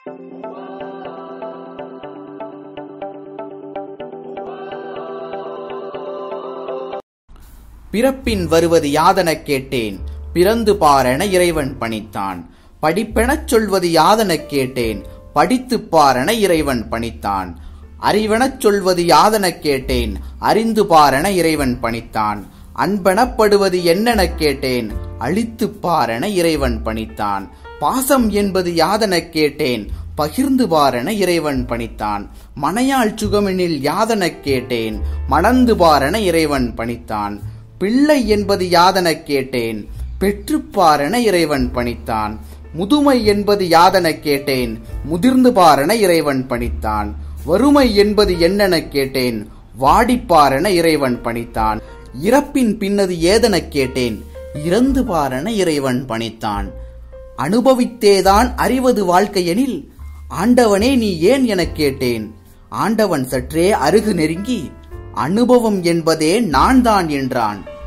பிறப்பின் வருவது யாதனக் கேட்டேன் பிறந்து பாரென இறைவன் பணித்தான் படிப்பெனச் சொல்வது யாதனக் கேட்டேன் படித்துப் பாரென இறைவன் பணித்தான் அறிவெனச் சொல்வது யாதனக் கேட்டேன் அறிந்து பாரென இறைவன் பணித்தான் அன்பெனப்படுவது என்னெனக் கேட்டேன் அழித்துப் பாரென இறைவன் பணித்தான் பாசம் என்பது யாதனக் கேட்டேன் பகிர்ந்து பாரென இறைவன் பணித்தான் மனையாள் சுகமெனில் யாதனக் கேட்டேன் மணந்து பாரென இறைவன் பணித்தான் பிள்ளை என்பது யாதனக் கேட்டேன் பெற்றுப்பாரென இறைவன் பணித்தான் முதுமை என்பது யாதனக் கேட்டேன் முதிர்ந்து பாரென இறைவன் பணித்தான் வறுமை என்பது என்னெனக் கேட்டேன் வாடிப்பாரென இறைவன் பணித்தான் இறப்பின் பின்னது ஏதெனக் கேட்டேன் இறந்து பாரென இறைவன் பணித்தான் அனுபவித்தேதான் அறிவது வாழ்க்கையெனில் ஆண்டவனே நீ ஏன் எனக் கேட்டேன் ஆண்டவன் சற்றே அருகு நெருங்கி அனுபவம் என்பதே நான் தான் என்றான்